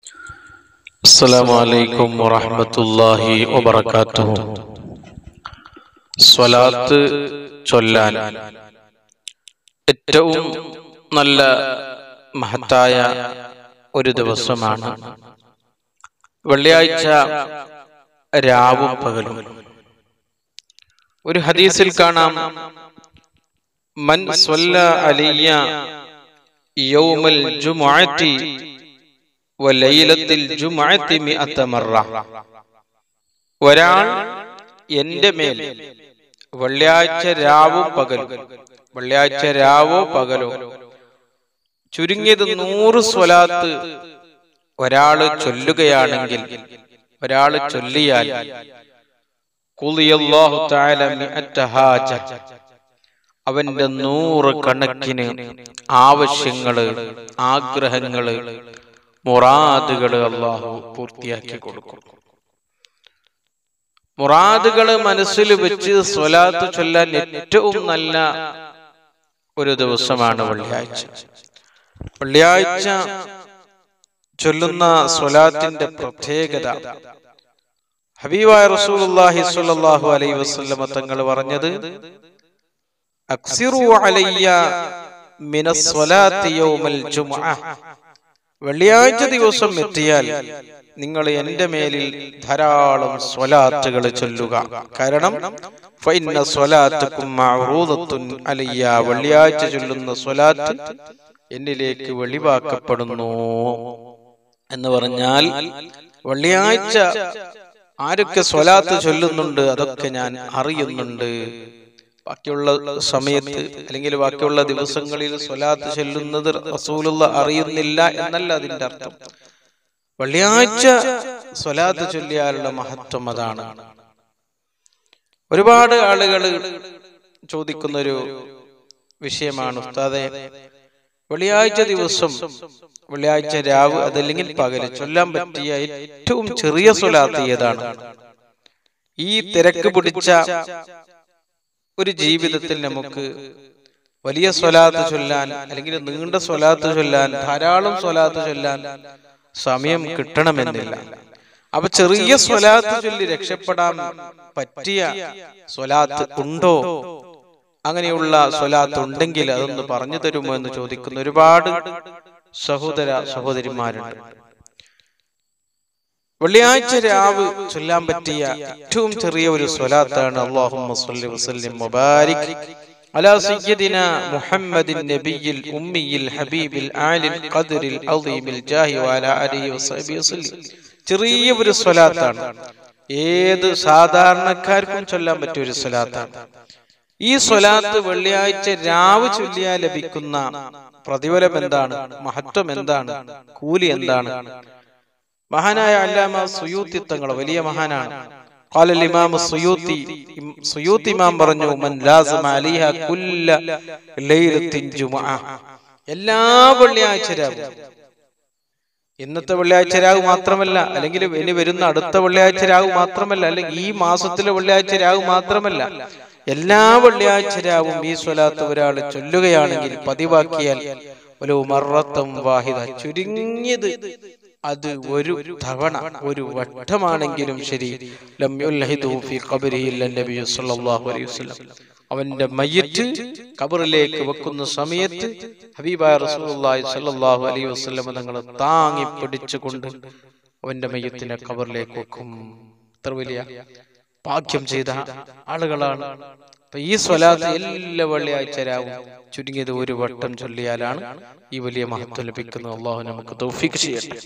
السلام عليكم ورحمة الله وبركاته സ്വലാത്ത് ചൊല്ലാൻ ഏറ്റവും നല്ല മഹത്തായ ഒരു ദിവസമാണ് വെള്ളിയാഴ്ച രാവും പകലും ഒരു ഹദീസിൽ കാണാം മൻ സ്വല്ല അലിയ യൗമൽ ജുമുഅത്തി വലൈലത്തിൽ ജുമുഅത്തി മിഅത്ത മറ ഒരാൾ എന്റെ മേൽ വെള്ളിയാഴ്ച രാവും പകലും വെള്ളിയാഴ്ച രാവോ പകലോ ചുരുങ്ങിയത് നൂറ് സ്വലാത്ത് ഒരാള് ചൊല്ലുകയാണെങ്കിൽ ഒരാള് ചൊല്ലിയാൽ ഖുളിയല്ലാഹു തആല മിഅത്ത ഹാജ അവന്റെ നൂറ് കണക്കിന് ആവശ്യങ്ങള് ആഗ്രഹങ്ങള് മുറാദുകള് അള്ളാഹു പൂർത്തിയാക്കി കൊടുക്കും മുറാദുകള് മനസ്സിൽ വെച്ച് സ്വലാത്ത് ചൊല്ലാൻ ഏറ്റവും നല്ല ഒരു ദിവസമാണ് വെള്ളിയാഴ്ച വെള്ളിയാഴ്ച ചൊല്ലുന്ന സ്വലാത്തിന്റെ പ്രത്യേകത ഹബീബായ റസൂലുള്ളാഹി സ്വല്ലല്ലാഹു അലൈഹി വസല്ലമ തങ്ങൾ പറഞ്ഞത് അക്സിറു അലയ്യ മിനസ് സ്വലാത്തി യൗമൽ ജുമുഅ വെള്ളിയാഴ്ച ദിവസം എത്തിയാൽ നിങ്ങൾ എന്റെ മേലിൽ ധാരാളം സ്വലാത്തുകൾ ചൊല്ലുക കാരണം ഫൈന സ്വലാത്തുക്കും മഅറൂദത്തുൻ അലയ്യ വെള്ളിയാഴ്ച ചൊല്ലുന്ന സ്വലാത്ത് എന്നിലേക്ക് വെളിവാക്കപ്പെടുന്നു എന്ന് പറഞ്ഞാൽ വെള്ളിയാഴ്ച ആരൊക്കെ സ്വലാത്ത് ചൊല്ലുന്നുണ്ട് അതൊക്കെ ഞാൻ അറിയുന്നുണ്ട് ബാക്കിയുള്ള സമയത്ത് അല്ലെങ്കിൽ ബാക്കിയുള്ള ദിവസങ്ങളിൽ സ്വലാത്ത് ചൊല്ലുന്നത് റസൂലുള്ള അറിയുന്നില്ല എന്നല്ല അതിന്റെ അർത്ഥം വെള്ളിയാഴ്ച സ്വലാത്ത് ചൊല്ലിയാലുള്ള മഹത്വം അതാണ് ഒരുപാട് ആളുകൾ ചോദിക്കുന്ന ഒരു വിഷയമാണ് ഉസ്താദെ വെള്ളിയാഴ്ച ദിവസം വെള്ളിയാഴ്ച രാവ് അതല്ലെങ്കിൽ പകല് ചൊല്ലാൻ പറ്റിയ ഏറ്റവും ചെറിയ സ്വലാത്ത് ഏതാണ് ഈ തിരക്ക് പിടിച്ച ഒരു ജീവിതത്തിൽ നമുക്ക് വലിയ സ്വലാത്ത് ചൊല്ലാൻ അല്ലെങ്കിൽ നീണ്ട സ്വലാത്ത് ചൊല്ലാൻ ധാരാളം സ്വലാത്ത് ചൊല്ലാൻ സമയം കിട്ടണമെന്നില്ല അപ്പൊ ചെറിയ സ്വലാത്ത് ചൊല്ലി രക്ഷപ്പെടാൻ പറ്റിയ സ്വലാത്ത് ഉണ്ടോ അങ്ങനെയുള്ള സ്വലാത്ത് ഉണ്ടെങ്കിൽ അതൊന്ന് പറഞ്ഞു തരുമോ എന്ന് ചോദിക്കുന്ന ഒരുപാട് സഹോദര സഹോദരിമാരുണ്ട് വെള്ളിയാഴ്ച രാവ് ചൊല്ലാൻ പറ്റിയ ഏറ്റവും ചെറിയ ഒരു സ്വലാത്താണ് അള്ളാഹുമ്മ സ്വല്ലി വസല്ലിം മുബാരിക് على سيدنا محمد النبي الأمي الحبيب العالي القدر العظيم الجاه وعلى آله وصحبه وسلم ചെറിയ ഒരു സ്വലാത്താണ് ഏത് സാധാരണക്കാർക്കും ചൊല്ലാൻ പറ്റിയ ഒരു സ്വലാത്താണ് ഈ സ്വലാത്ത് വെള്ളിയാഴ്ച രാവ് ചൊല്ലിയാൽ ലഭിക്കുന്ന പ്രതിഫലം എന്താണ് മഹത്വം എന്താണ് കൂലി എന്താണ് മഹാനായ അല്ലാമ സുയൂത്തി തങ്ങൾ വലിയ മഹാനാണ് قال الإمام السيوطي سيوطي ഇമാം പറഞ്ഞു മൻ ലാസിമ അലിഹ കുല്ല ലൈലത്തിൻ ജുമുഅ എല്ലാ വെള്ളിയാഴ്ച രാവും ഇന്നത്തെ വെള്ളിയാഴ്ച രാവ് മാത്രമല്ല അല്ലെങ്കിൽ ഇനി വരുന്ന അടുത്ത വെള്ളിയാഴ്ച രാവ് മാത്രമല്ല അല്ലെങ്കിൽ ഈ മാസത്തിലെ വെള്ളിയാഴ്ച രാവ് മാത്രമല്ല എല്ലാ വെള്ളിയാഴ്ച രാവും ഈ സ്വലാത്ത് ഒരാൾ ചൊല്ലുകയാണെങ്കിൽ പതിവാക്കിയാൽ ഒരു മറത്തം വാഹിദ ചുരുങ്ങിയത് അത് ഒരു തവണ ഒരു വട്ടമാണെങ്കിലും ശരി ലം യുൽഹിദു ഫീ ഖബരിഹി നബി സല്ലല്ലാഹു അലൈഹി വസല്ലം അവന്റെ മയ്യത്ത് കബറിലേക്ക് വെക്കുന്ന സമയത്ത് ഹബീബായ റസൂലുള്ളാഹി സ്വല്ലല്ലാഹു അലൈഹി വസല്ലം തങ്ങൾ താങ്ങി പിടിച്ചുകൊണ്ട് അവന്റെ മയ്യത്തിനെ കബറിലേക്ക് വെക്കും എത്ര വലിയ ഭാഗ്യം ചെയ്ത ആളുകളാണ് അപ്പൊ ഈ സ്വലാത്ത് എല്ലാ വെള്ളിയാഴ്ച രാവും ചുരുങ്ങിയത് ഒരു വട്ടം ചൊല്ലിയാലാണ് ഈ വലിയ മഹത്വം ലഭിക്കുന്നത് അള്ളാഹു നമുക്ക് തൗഫീഖ് ചെയ്യട്ടെ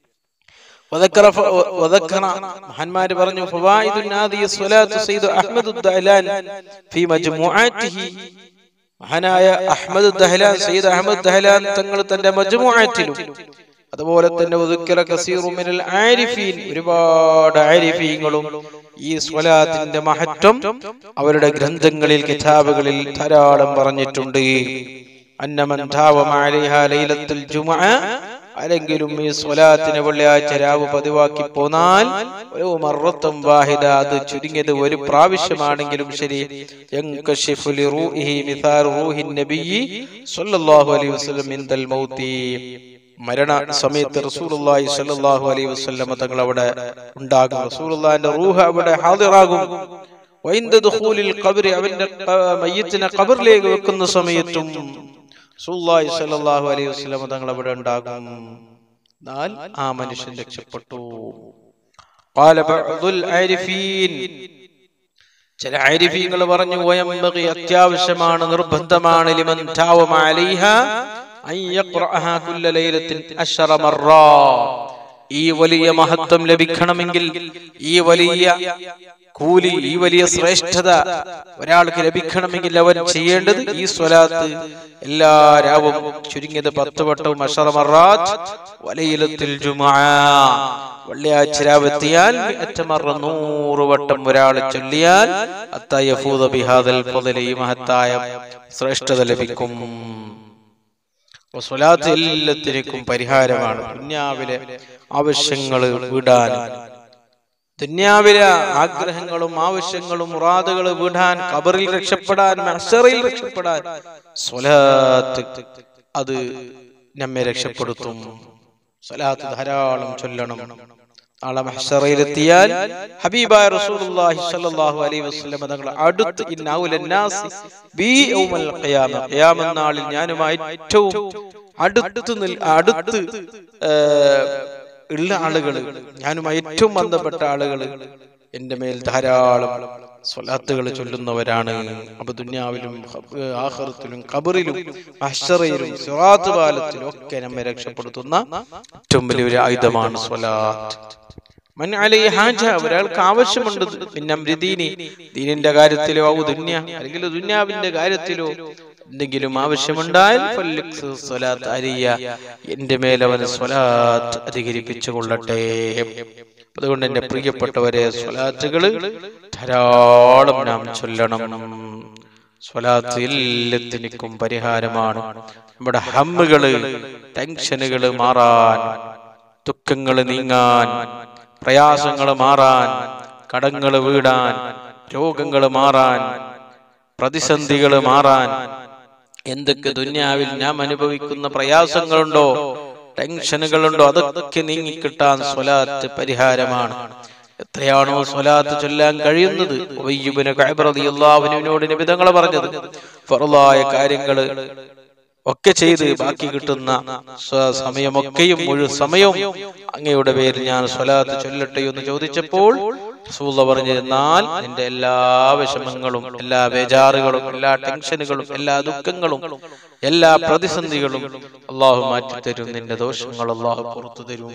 وذكر ف... وذكر മഹാന്മാര് പറഞ്ഞു فوائد هذه الصلاة سيد أحمد الدهلان في مجموعاته മഹാനായ അഹമ്മദ് ദഹലാൻ സയ്യിദ് അഹമ്മദ് ദഹലാൻ തങ്ങൾ തന്റെ മജ്മുഅത്തിലും അതുപോലെ തന്നെ ഉദുക്കല കസീറു മിനൽ ആരിഫീൻ ഒരുപാട് ആരിഫീങ്ങളും ഈ സ്വലാത്തിന്റെ മഹത്വം അവരുടെ ഗ്രന്ഥങ്ങളിൽ കിതാബുകളിൽ ധാരാളം പറഞ്ഞിട്ടുണ്ട് അന്നമൻ ധാവമ അലൈഹാ ലൈലത്തുൽ ജുമുഅ ആരെങ്കിലും ഈ സ്വലാത്തിന് വെള്ളിയാഴ്ച രാവ് പതിവാക്കി പോന്നാൽ ഒരു മറത്തും വാഹിദ അത് ചുരുങ്ങിയത് ഒരു പ്രാവശ്യമാണെങ്കിലും ശരി യൻകശിഫു ലിറൂഹിഹി മിസാർ റൂഹിൻ നബിയ്യി സ്വല്ലല്ലാഹു അലൈഹി വസല്ലം ഇൻദൽ മൗതി മരണ സമയത്ത് റസൂലുള്ളാഹി സ്വല്ലല്ലാഹു അലൈഹി വസല്ലമ തങ്ങൾ അവിടെ ഉണ്ടാകും റസൂലുള്ളാഹിന്റെ റൂഹ് അവിടെ ഹാദിറാകും വൈന്ദ ദുഖൂലിൽ ഖബറി അവന്റെ ക- മയ്യത്തിനെ ഖബറിലേക്ക് വെക്കുന്ന സമയത്തും റസൂലുള്ളാഹി സ്വല്ലല്ലാഹു അലൈഹി വസല്ലമ തങ്ങൾ അവിടെ ഉണ്ടാകും എന്നാൽ ആ മനുഷ്യൻ രക്ഷപ്പെട്ടു قال بعض العارفين ചില ആരിഫീങ്ങൾ പറഞ്ഞു വയംബഗി അത്യാവശ്യമാണ് നിർബന്ധമാണ് ലിമൻ താവമ അലൈഹ അൻ യഖ്റഅഹ കുല്ല ലൈലത്തിൻ അശ്റ മർറാ ഈ വലിയ മഹത്വം ലഭിക്കണമെങ്കിൽ ഈ വലിയ കൂലി ഈ വലിയ ശ്രേഷ്ഠത ഒരാൾക്ക് ലഭിക്കണമെങ്കിൽ അവൻ ചെയ്യേണ്ടത് ഈ സ്വലാത്ത് എല്ലാ രാവും ചുരുങ്ങിയത് പത്ത് വട്ടവും അശ്റ മറാത്ത് വലയിലത്തിൽ ജുമാ വെള്ളിയാഴ്ച രാവെത്തിയാൽ അറ്റമറ നൂറ് വട്ടം ഒരാൾ ചൊല്ലിയാൽ അത്തായ ഫൂദ ബിഹാദൽ ഫضل ഈ മഹത്തായ ശ്രേഷ്ഠത ലഭിക്കും അപ്പൊ സ്വലാത്ത് എല്ലാത്തിനും പരിഹാരമാണ് ദുന്യാവിലെ ആവശ്യങ്ങൾ വിടാൻ ദുന്യാവിലെ ആഗ്രഹങ്ങളും ആവശ്യങ്ങളും മുറാദുകൾ വിടാൻ കബറിൽ രക്ഷപ്പെടാൻ മഹ്ശറിൽ രക്ഷപ്പെടാൻ സ്വലാത്ത് അത് നമ്മെ രക്ഷപ്പെടുത്തും സ്വലാത്ത് ധാരാളം ചൊല്ലണം നാളെ മഹ്ശറയിലെത്തിയാൽ ഹബീബായ റസൂലുള്ളാഹി സ്വല്ലല്ലാഹു അലൈഹി വസല്ലം തങ്ങൾ അടുത്ത് ഇന്ന ഔലൻ നാസി ബി യൗമൽ ഖിയാമ ഖിയാമത്ത് നാളിൽ ഞാനുമായി ഏറ്റവും അടുത്ത് നിൽ അടുത്ത് ഏ, ഉള്ള ആളുകൾ ഞാനുമായി ഏറ്റവും ബന്ധപ്പെട്ട ആളുകൾ എന്റെ മേൽ ധാരാളം സ്വലാത്തുകൾ ചൊല്ലുന്നവരാണ് അപ്പൊ ദുന്യാവിലും ഹബ് ആഖിറത്തിലും ഖബറിലും അഹ്ശറയിലും സിറാത്ത് പാലത്തിലും ഒക്കെ നമ്മെ രക്ഷപ്പെടുത്തുന്ന ഏറ്റവും വലിയൊരു ആയുധമാണ് സ്വലാത്ത് മൻ അലൈ ഹാജ ഒരാൾക്ക് ആവശ്യമുണ്ട് പിന്നെ ദീനി ദീനിന്റെ കാര്യത്തിലോ ഔ ദുന്യ അല്ലെങ്കിൽ ദുന്യാവിന്റെ കാര്യത്തിലോ എന്തെങ്കിലും ആവശ്യമുണ്ടായാൽ ഫല്ലിക്സ് സ്വലാത്ത് അരിയ എന്റെ മേൽ അവന് സ്വലാത്ത് അധികരിപ്പിച്ചു കൊള്ളട്ടെ അതുകൊണ്ട് എന്റെ പ്രിയപ്പെട്ടവരെ സ്വലാത്തുകൾ ധാരാളം നാം ചൊല്ലണം സ്വലാത്ത് എല്ലാത്തിനും പരിഹാരമാണ് നമ്മുടെ ഹമ്മുകള് ടെൻഷനുകള് മാറാൻ ദുഃഖങ്ങൾ നീങ്ങാൻ പ്രയാസങ്ങൾ മാറാൻ കടങ്ങൾ വീടാൻ രോഗങ്ങൾ മാറാൻ പ്രതിസന്ധികൾ മാറാൻ എന്തൊക്കെ ദുന്യാവിൽ നാം അനുഭവിക്കുന്ന പ്രയാസങ്ങളുണ്ടോ ടെൻഷനുകളുണ്ടോ അതൊക്കെ നീങ്ങിക്കിട്ടാൻ സ്വലാത്ത് പരിഹാരമാണ് എത്രയാണോ സ്വലാത്ത് ചൊല്ലാൻ കഴിയുന്നത് ഉബയ്യുബ്നു കഅബ് റളിയല്ലാഹു അൻഹുവിനോട് നബി തങ്ങൾ പറഞ്ഞത് ഫറലായ കാര്യങ്ങള് ഒക്കെ ചെയ്ത് ബാക്കി കിട്ടുന്ന സ്വ- സമയമൊക്കെയും മുഴു സമയവും അങ്ങയുടെ പേരിൽ ഞാൻ സ്വലാത്ത് ചൊല്ലട്ടെ എന്ന് ചോദിച്ചപ്പോൾ റസൂലുള്ള പറഞ്ഞിരുന്നാൽ നിന്റെ എല്ലാ വിഷമങ്ങളും എല്ലാ ബേജാറുകളും എല്ലാ ടെൻഷനുകളും എല്ലാ ദുഃഖങ്ങളും എല്ലാ പ്രതിസന്ധികളും അള്ളാഹു മാറ്റിത്തരും നിന്റെ ദോഷങ്ങൾ അള്ളാഹു പുറത്തു തരും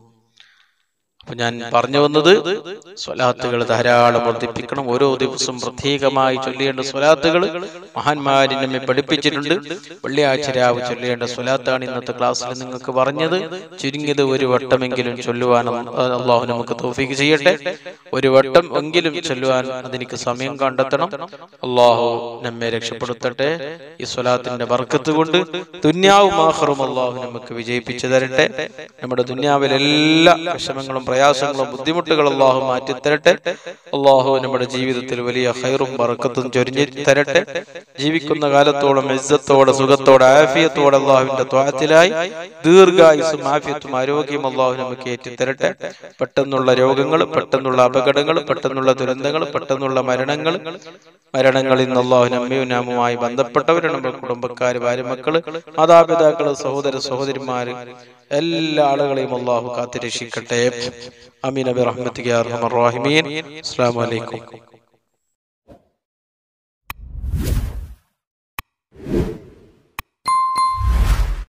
അപ്പൊ ഞാൻ പറഞ്ഞു വന്നത് സ്വലാത്തുകൾ ധാരാളം വർദ്ധിപ്പിക്കണം ഓരോ ദിവസവും പ്രത്യേകമായി ചൊല്ലേണ്ട സ്വലാത്തുകൾ മഹാന്മാരി നമ്മെ പഠിപ്പിച്ചിട്ടുണ്ട് വെള്ളിയാഴ്ച രാവ് ചൊല്ലേണ്ട സ്വലാത്താണ് ഇന്നത്തെ ക്ലാസ്സിൽ നിങ്ങൾക്ക് പറഞ്ഞത് ചുരുങ്ങിയത് ഒരു വട്ടമെങ്കിലും ചൊല്ലുവാൻ അള്ളാഹു നമുക്ക് തോഫീക്ക് ചെയ്യട്ടെ ഒരു വട്ടം എങ്കിലും ചൊല്ലുവാൻ അതെനിക്ക് സമയം കണ്ടെത്തണം അള്ളാഹു നമ്മെ രക്ഷപ്പെടുത്തട്ടെ ഈ സ്വലാത്തിന്റെ ബർക്കത്ത് കൊണ്ട് ദുന്യാവും ആഹറും അള്ളാഹു നമുക്ക് വിജയിപ്പിച്ചു തരട്ടെ നമ്മുടെ ദുന്യാവിലെ എല്ലാ വിഷമങ്ങളും പ്രയാസങ്ങളും ബുദ്ധിമുട്ടുകളും അള്ളാഹു മാറ്റി തരട്ടെ അള്ളാഹു നമ്മുടെ ജീവിതത്തിൽ വലിയ ഹൈറും ബർക്കത്തും ചൊരിഞ്ഞു തരട്ടെ ജീവിക്കുന്ന കാലത്തോളം ഇസ്സത്തോടെ സുഖത്തോടെ ആഫിയത്തോടെ അള്ളാഹുവിന്റെ ത്വാത്തിലായി ദീർഘായുസും ആഫിയത്തും ആരോഗ്യം അള്ളാഹു നമുക്ക് ഏറ്റിത്തരട്ടെ പെട്ടെന്നുള്ള രോഗങ്ങൾ പെട്ടെന്നുള്ള അപകടങ്ങൾ പെട്ടെന്നുള്ള ദുരന്തങ്ങൾ പെട്ടെന്നുള്ള മരണങ്ങൾ മരണങ്ങളിൽ നിന്ന് അള്ളാഹു നമ്മയും നാമുമായി ബന്ധപ്പെട്ടവരാണ് നമ്മുടെ കുടുംബക്കാര് ഭാര്യമക്കള് മാതാപിതാക്കള് സഹോദര സഹോദരിമാര് എല്ലാ ആളുകളെയും അള്ളാഹു കാത്തിരക്ഷിക്കട്ടെ അമീൻ അബി റഹ്മത്തിക്ക് അർഹമർ റഹീമീൻ അസ്സലാമു അലൈക്കും